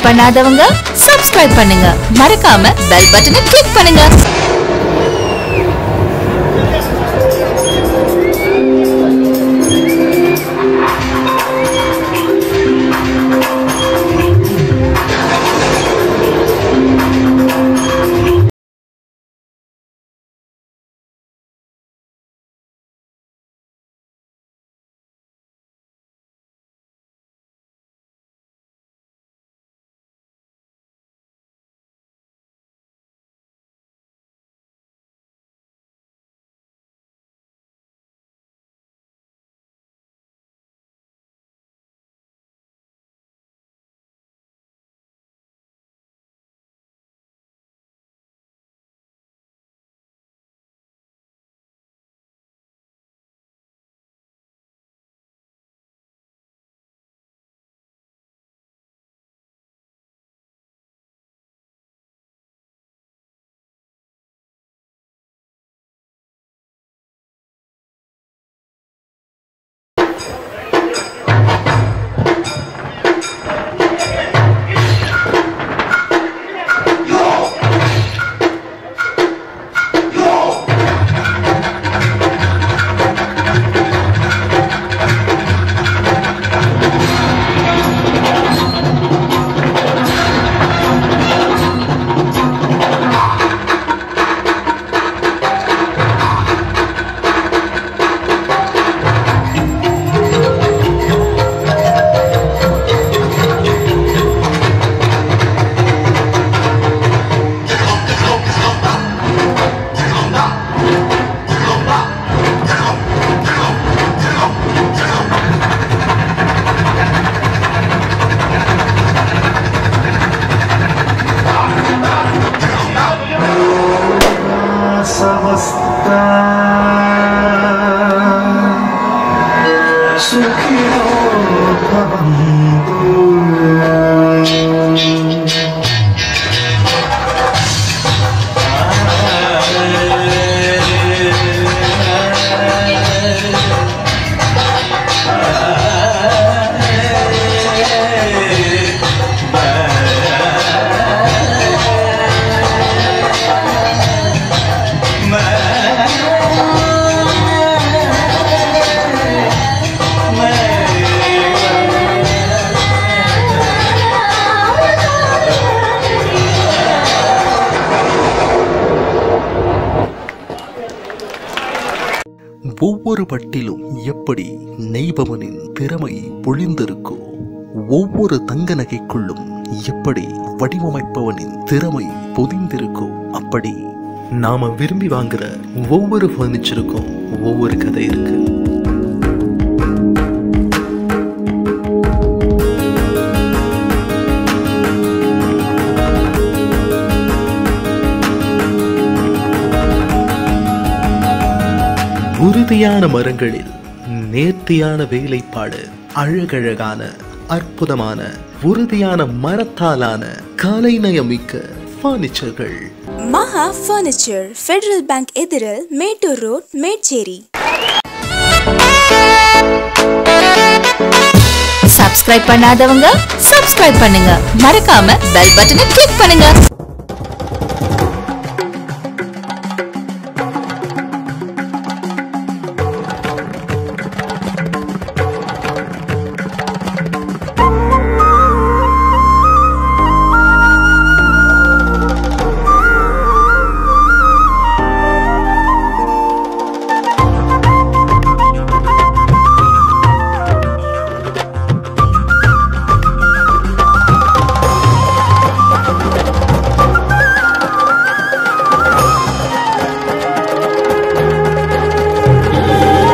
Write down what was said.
பண்ணாதவங்க சப்ஸ்கிரைப் பண்ணுங்க மறக்காம பெல் பட்டனை கிளிக் பண்ணுங்க समस्ता सुखिनो भवन्तु ஒவ்வொரு பட்டிலும் எப்படி நெய்பவனின் திறமை பொழிந்திருக்கோ ஒவ்வொரு தங்க நகைக்குள்ளும் எப்படி வடிவமைப்பவனின் திறமை பொதிந்திருக்கோ அப்படி நாம விரும்பி வாங்குற ஒவ்வொரு ஃபர்னிச்சருக்கும் ஒவ்வொரு கதை இருக்கு உறுதியான மரங்களில் நேர்த்தியான வேலைப்பாடு அழகழகான அற்புதமான உறுதியான மரத்தாலான கலைநயமிக்க பர்னிச்சர்கள் மகா ஃபர்னிச்சர் ஃபெடரல் பேங்க் எதிரில் மேட்டூர் ரோட் மேச்சேரி சப்ஸ்கிரைப் பண்ணாதவங்க சப்ஸ்கிரைப் பண்ணுங்க மறக்காம பெல் பட்டனை கிளிக் பண்ணுங்க